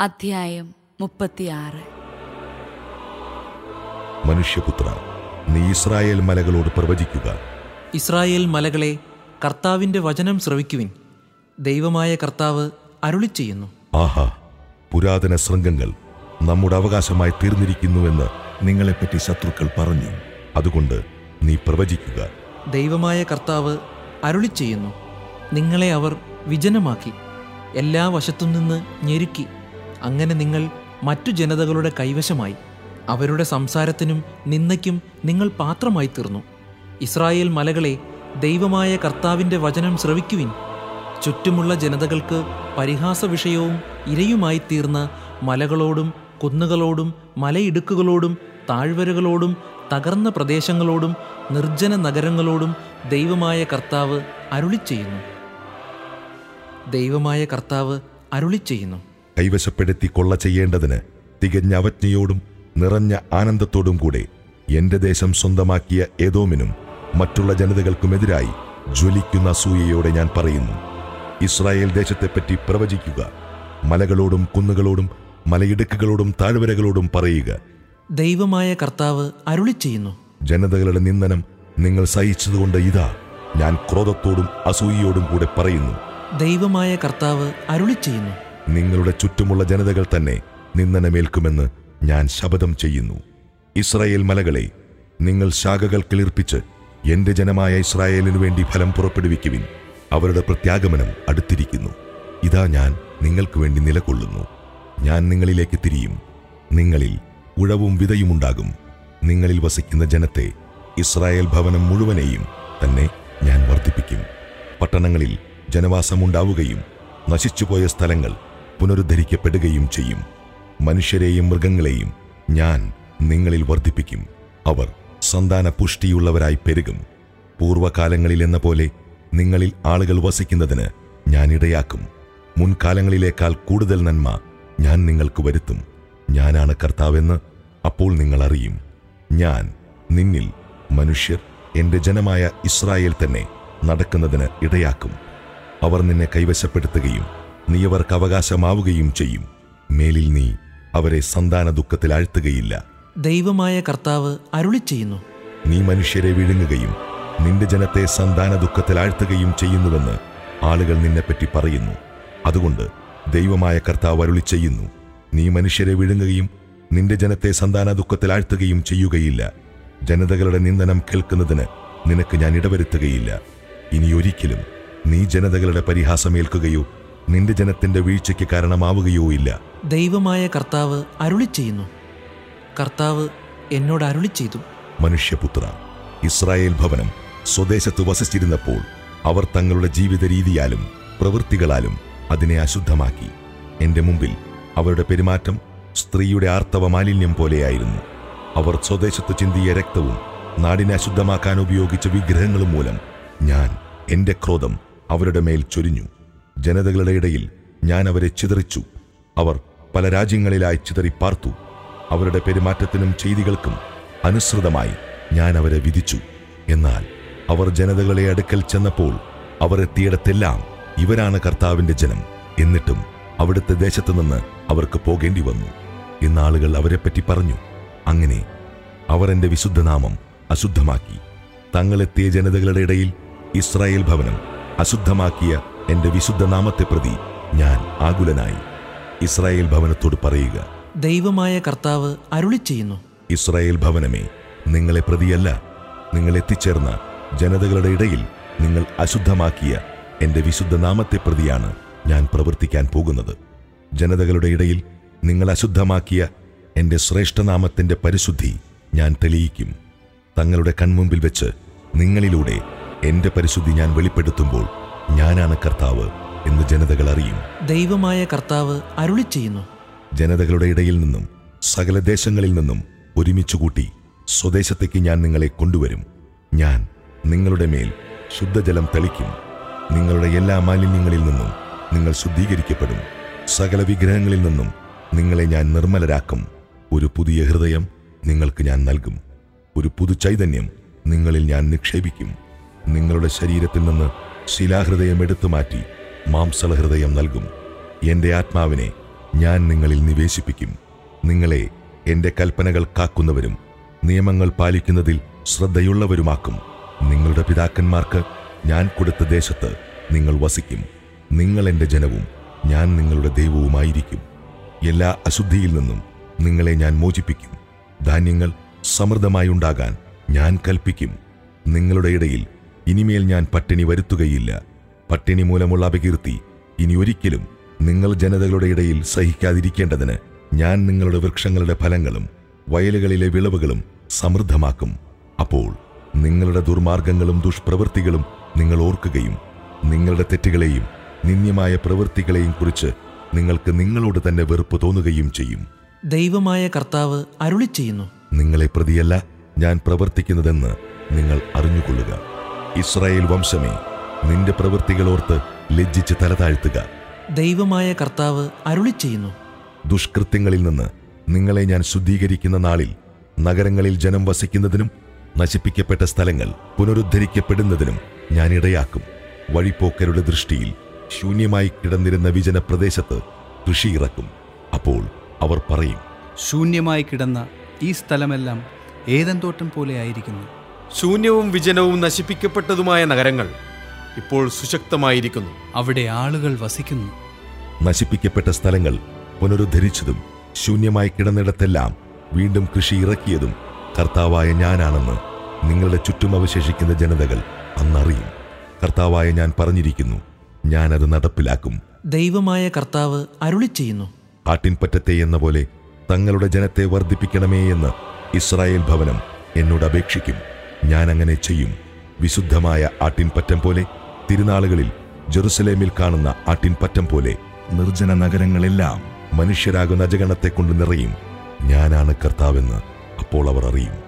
അധ്യായം മുപ്പത്തിയാറ് മനുഷ്യപുത്ര നീ ഇസ്രായേൽ മലകളോട് പ്രവചിക്കുക ഇസ്രായേൽ മലകളെ കർത്താവിൻ്റെ വചനം ശ്രവിക്കുവിൻ ദൈവമായ കർത്താവ് അരുളി ചെയ്യുന്നു ആഹാ പുരാതന ശൃംഗങ്ങൾ നമ്മുടെ അവകാശമായി തീർന്നിരിക്കുന്നുവെന്ന് നിങ്ങളെപ്പറ്റി ശത്രുക്കൾ പറഞ്ഞു അതുകൊണ്ട് നീ പ്രവചിക്കുക ദൈവമായ കർത്താവ് അരുളി ചെയ്യുന്നു നിങ്ങളെ അവർ വിജനമാക്കി എല്ലാ വശത്തും നിന്ന് ഞെരുക്കി അങ്ങനെ നിങ്ങൾ മറ്റു ജനതകളുടെ കൈവശമായി അവരുടെ സംസാരത്തിനും നിന്ദയ്ക്കും നിങ്ങൾ പാത്രമായി തീർന്നു ഇസ്രായേൽ മലകളെ ദൈവമായ കർത്താവിൻ്റെ വചനം ശ്രവിക്കുവിൻ ചുറ്റുമുള്ള ജനതകൾക്ക് പരിഹാസ വിഷയവും ഇരയുമായി തീർന്ന മലകളോടും കുന്നുകളോടും മലയിടുക്കുകളോടും താഴ്വരകളോടും തകർന്ന പ്രദേശങ്ങളോടും നിർജ്ജന നഗരങ്ങളോടും ദൈവമായ കർത്താവ് അരുളി ചെയ്യുന്നു ദൈവമായ കർത്താവ് അരുളി ചെയ്യുന്നു കൈവശപ്പെടുത്തി കൊള്ള ചെയ്യേണ്ടതിന് തികഞ്ഞ അവജ്ഞയോടും നിറഞ്ഞ ആനന്ദത്തോടും കൂടെ എന്റെ ദേശം സ്വന്തമാക്കിയ ഏതോമിനും മറ്റുള്ള ജനതകൾക്കുമെതിരായി ജ്വലിക്കുന്ന അസൂയയോടെ ഞാൻ പറയുന്നു ഇസ്രായേൽ ദേശത്തെപ്പറ്റി പ്രവചിക്കുക മലകളോടും കുന്നുകളോടും മലയിടുക്കുകളോടും താഴ്വരകളോടും പറയുക ദൈവമായ കർത്താവ് അരുളി ചെയ്യുന്നു ജനതകളുടെ നിന്ദനം നിങ്ങൾ സഹിച്ചതുകൊണ്ട് ഇതാ ഞാൻ ക്രോധത്തോടും അസൂയയോടും കൂടെ പറയുന്നു ദൈവമായ കർത്താവ് അരുളി ചെയ്യുന്നു നിങ്ങളുടെ ചുറ്റുമുള്ള ജനതകൾ തന്നെ നിന്ദനമേൽക്കുമെന്ന് ഞാൻ ശപഥം ചെയ്യുന്നു ഇസ്രായേൽ മലകളെ നിങ്ങൾ ശാഖകൾ കിളിർപ്പിച്ച് എന്റെ ജനമായ ഇസ്രായേലിനു വേണ്ടി ഫലം പുറപ്പെടുവിക്കുവിൻ അവരുടെ പ്രത്യാഗമനം അടുത്തിരിക്കുന്നു ഇതാ ഞാൻ നിങ്ങൾക്ക് വേണ്ടി നിലകൊള്ളുന്നു ഞാൻ നിങ്ങളിലേക്ക് തിരിയും നിങ്ങളിൽ ഉഴവും വിതയുമുണ്ടാകും നിങ്ങളിൽ വസിക്കുന്ന ജനത്തെ ഇസ്രായേൽ ഭവനം മുഴുവനെയും തന്നെ ഞാൻ വർദ്ധിപ്പിക്കും പട്ടണങ്ങളിൽ ജനവാസമുണ്ടാവുകയും നശിച്ചുപോയ സ്ഥലങ്ങൾ പുനരുദ്ധരിക്കപ്പെടുകയും ചെയ്യും മനുഷ്യരെയും മൃഗങ്ങളെയും ഞാൻ നിങ്ങളിൽ വർദ്ധിപ്പിക്കും അവർ സന്താന പുഷ്ടിയുള്ളവരായി പെരുകും പൂർവ്വകാലങ്ങളിൽ എന്ന പോലെ നിങ്ങളിൽ ആളുകൾ വസിക്കുന്നതിന് ഞാൻ ഇടയാക്കും മുൻകാലങ്ങളിലേക്കാൾ കൂടുതൽ നന്മ ഞാൻ നിങ്ങൾക്ക് വരുത്തും ഞാനാണ് കർത്താവെന്ന് അപ്പോൾ നിങ്ങൾ അറിയും ഞാൻ നിന്നിൽ മനുഷ്യർ എന്റെ ജനമായ ഇസ്രായേൽ തന്നെ നടക്കുന്നതിന് ഇടയാക്കും അവർ നിന്നെ കൈവശപ്പെടുത്തുകയും നീ അവർക്ക് അവകാശമാവുകയും ചെയ്യും മേലിൽ നീ അവരെ സന്താന ദുഃഖത്തിൽ ആഴ്ത്തുകയില്ല ദൈവമായ കർത്താവ് അരുളി ചെയ്യുന്നു നീ മനുഷ്യരെ വിഴുങ്ങുകയും നിന്റെ ജനത്തെ സന്താന ദുഃഖത്തിൽ ആഴ്ത്തുകയും ചെയ്യുന്നുവെന്ന് ആളുകൾ നിന്നെപ്പറ്റി പറയുന്നു അതുകൊണ്ട് ദൈവമായ കർത്താവ് അരുളി ചെയ്യുന്നു നീ മനുഷ്യരെ വിഴുങ്ങുകയും നിന്റെ ജനത്തെ സന്താന ദുഃഖത്തിൽ ആഴ്ത്തുകയും ചെയ്യുകയില്ല ജനതകളുടെ നിന്ദനം കേൾക്കുന്നതിന് നിനക്ക് ഞാൻ ഇടവരുത്തുകയില്ല ഇനി ഒരിക്കലും നീ ജനതകളുടെ പരിഹാസമേൽക്കുകയോ നിന്റെ ജനത്തിന്റെ വീഴ്ചയ്ക്ക് കാരണമാവുകയോ ഇല്ല ദൈവമായ കർത്താവ് അരുളി ചെയ്യുന്നു കർത്താവ് എന്നോട് അരുളി ചെയ്തു മനുഷ്യപുത്ര ഇസ്രായേൽ ഭവനം സ്വദേശത്ത് വസിച്ചിരുന്നപ്പോൾ അവർ തങ്ങളുടെ ജീവിത രീതിയാലും പ്രവൃത്തികളാലും അതിനെ അശുദ്ധമാക്കി എന്റെ മുമ്പിൽ അവരുടെ പെരുമാറ്റം സ്ത്രീയുടെ ആർത്തവ മാലിന്യം പോലെയായിരുന്നു അവർ സ്വദേശത്ത് ചിന്തിയ രക്തവും നാടിനെ അശുദ്ധമാക്കാൻ ഉപയോഗിച്ച വിഗ്രഹങ്ങളും മൂലം ഞാൻ എന്റെ ക്രോധം അവരുടെ മേൽ ചൊരിഞ്ഞു ജനതകളുടെ ഇടയിൽ ഞാൻ അവരെ ചിതറിച്ചു അവർ പല രാജ്യങ്ങളിലായി ചിതറി പാർത്തു അവരുടെ പെരുമാറ്റത്തിനും ചെയ്തികൾക്കും അനുസൃതമായി ഞാൻ അവരെ വിധിച്ചു എന്നാൽ അവർ ജനതകളെ അടുക്കൽ ചെന്നപ്പോൾ അവർ എത്തിയിടത്തെല്ലാം ഇവരാണ് കർത്താവിന്റെ ജനം എന്നിട്ടും അവിടുത്തെ ദേശത്തു നിന്ന് അവർക്ക് പോകേണ്ടി വന്നു എന്നാളുകൾ അവരെപ്പറ്റി പറഞ്ഞു അങ്ങനെ അവർ എന്റെ വിശുദ്ധനാമം അശുദ്ധമാക്കി തങ്ങളെത്തിയ ജനതകളുടെ ഇടയിൽ ഇസ്രായേൽ ഭവനം അശുദ്ധമാക്കിയ എന്റെ വിശുദ്ധനാമത്തെ പ്രതി ഞാൻ ആകുലനായി ഇസ്രായേൽ ഭവനത്തോട് പറയുക ദൈവമായ കർത്താവ് അരുളി ചെയ്യുന്നു ഇസ്രായേൽ ഭവനമേ നിങ്ങളെ പ്രതിയല്ല നിങ്ങൾ എത്തിച്ചേർന്ന ജനതകളുടെ ഇടയിൽ നിങ്ങൾ അശുദ്ധമാക്കിയ എന്റെ വിശുദ്ധ നാമത്തെ പ്രതിയാണ് ഞാൻ പ്രവർത്തിക്കാൻ പോകുന്നത് ജനതകളുടെ ഇടയിൽ നിങ്ങൾ അശുദ്ധമാക്കിയ എന്റെ ശ്രേഷ്ഠനാമത്തിന്റെ പരിശുദ്ധി ഞാൻ തെളിയിക്കും തങ്ങളുടെ കൺമുമ്പിൽ വെച്ച് നിങ്ങളിലൂടെ എന്റെ പരിശുദ്ധി ഞാൻ വെളിപ്പെടുത്തുമ്പോൾ ഞാനാണ് കർത്താവ് എന്ന് ജനതകൾ അറിയും ദൈവമായ കർത്താവ് അരുളി ചെയ്യുന്നു ജനതകളുടെ ഇടയിൽ നിന്നും സകല ദേശങ്ങളിൽ നിന്നും ഒരുമിച്ച് കൂട്ടി സ്വദേശത്തേക്ക് ഞാൻ നിങ്ങളെ കൊണ്ടുവരും ഞാൻ നിങ്ങളുടെ മേൽ ശുദ്ധജലം തളിക്കും നിങ്ങളുടെ എല്ലാ മാലിന്യങ്ങളിൽ നിന്നും നിങ്ങൾ ശുദ്ധീകരിക്കപ്പെടും സകല വിഗ്രഹങ്ങളിൽ നിന്നും നിങ്ങളെ ഞാൻ നിർമ്മലരാക്കും ഒരു പുതിയ ഹൃദയം നിങ്ങൾക്ക് ഞാൻ നൽകും ഒരു പുതു ചൈതന്യം നിങ്ങളിൽ ഞാൻ നിക്ഷേപിക്കും നിങ്ങളുടെ ശരീരത്തിൽ നിന്ന് ശിലാഹൃദയം എടുത്തു മാറ്റി മാംസള ഹൃദയം നൽകും എന്റെ ആത്മാവിനെ ഞാൻ നിങ്ങളിൽ നിവേശിപ്പിക്കും നിങ്ങളെ എന്റെ കൽപ്പനകൾ കാക്കുന്നവരും നിയമങ്ങൾ പാലിക്കുന്നതിൽ ശ്രദ്ധയുള്ളവരുമാക്കും നിങ്ങളുടെ പിതാക്കന്മാർക്ക് ഞാൻ കൊടുത്ത ദേശത്ത് നിങ്ങൾ വസിക്കും നിങ്ങൾ എന്റെ ജനവും ഞാൻ നിങ്ങളുടെ ദൈവവുമായിരിക്കും എല്ലാ അശുദ്ധിയിൽ നിന്നും നിങ്ങളെ ഞാൻ മോചിപ്പിക്കും ധാന്യങ്ങൾ സമൃദ്ധമായുണ്ടാകാൻ ഞാൻ കൽപ്പിക്കും നിങ്ങളുടെ ഇടയിൽ ഇനിമേൽ ഞാൻ പട്ടിണി വരുത്തുകയില്ല പട്ടിണി മൂലമുള്ള അപകീർത്തി ഇനി ഒരിക്കലും നിങ്ങൾ ജനതകളുടെ ഇടയിൽ സഹിക്കാതിരിക്കേണ്ടതിന് ഞാൻ നിങ്ങളുടെ വൃക്ഷങ്ങളുടെ ഫലങ്ങളും വയലുകളിലെ വിളവുകളും സമൃദ്ധമാക്കും അപ്പോൾ നിങ്ങളുടെ ദുർമാർഗങ്ങളും ദുഷ്പ്രവൃത്തികളും നിങ്ങൾ ഓർക്കുകയും നിങ്ങളുടെ തെറ്റുകളെയും നിന്ദ്യമായ പ്രവൃത്തികളെയും കുറിച്ച് നിങ്ങൾക്ക് നിങ്ങളോട് തന്നെ വെറുപ്പ് തോന്നുകയും ചെയ്യും ദൈവമായ കർത്താവ് അരുളി ചെയ്യുന്നു നിങ്ങളെ പ്രതിയല്ല ഞാൻ പ്രവർത്തിക്കുന്നതെന്ന് നിങ്ങൾ അറിഞ്ഞുകൊള്ളുക ഇസ്രായേൽ വംശമേ നിന്റെ പ്രവൃത്തികളോർത്ത് ലജ്ജിച്ച് തല താഴ്ത്തുക ദൈവമായ കർത്താവ് അരുളി ചെയ്യുന്നു ദുഷ്കൃത്യങ്ങളിൽ നിന്ന് നിങ്ങളെ ഞാൻ ശുദ്ധീകരിക്കുന്ന നാളിൽ നഗരങ്ങളിൽ ജനം വസിക്കുന്നതിനും നശിപ്പിക്കപ്പെട്ട സ്ഥലങ്ങൾ പുനരുദ്ധരിക്കപ്പെടുന്നതിനും ഞാൻ ഇടയാക്കും വഴിപ്പോക്കരുടെ ദൃഷ്ടിയിൽ ശൂന്യമായി കിടന്നിരുന്ന വിജന പ്രദേശത്ത് കൃഷി ഇറക്കും അപ്പോൾ അവർ പറയും ശൂന്യമായി കിടന്ന ഈ സ്ഥലമെല്ലാം ഏതൻ തോട്ടം പോലെ ആയിരിക്കുന്നു ശൂന്യവും വിജനവും നശിപ്പിക്കപ്പെട്ടതുമായ നഗരങ്ങൾ ഇപ്പോൾ സുശക്തമായിരിക്കുന്നു അവിടെ ആളുകൾ വസിക്കുന്നു നശിപ്പിക്കപ്പെട്ട സ്ഥലങ്ങൾ പുനരുദ്ധരിച്ചതും ശൂന്യമായി കിടന്നിടത്തെല്ലാം വീണ്ടും കൃഷി ഇറക്കിയതും കർത്താവായ ഞാനാണെന്ന് നിങ്ങളുടെ ചുറ്റും അവശേഷിക്കുന്ന ജനതകൾ അന്നറിയും കർത്താവായ ഞാൻ പറഞ്ഞിരിക്കുന്നു ഞാനത് നടപ്പിലാക്കും ദൈവമായ കർത്താവ് അരുളി ചെയ്യുന്നു ആട്ടിൻപറ്റത്തെ എന്ന പോലെ തങ്ങളുടെ ജനത്തെ വർദ്ധിപ്പിക്കണമേ എന്ന് ഇസ്രായേൽ ഭവനം എന്നോട് അപേക്ഷിക്കും ഞാൻ അങ്ങനെ ചെയ്യും വിശുദ്ധമായ ആട്ടിൻപറ്റം പോലെ തിരുനാളുകളിൽ ജെറുസലേമിൽ കാണുന്ന ആട്ടിൻപറ്റം പോലെ നിർജ്ജന നഗരങ്ങളെല്ലാം മനുഷ്യരാകുന്ന അജഗണത്തെ കൊണ്ട് നിറയും ഞാനാണ് കർത്താവെന്ന് അപ്പോൾ അവർ അറിയും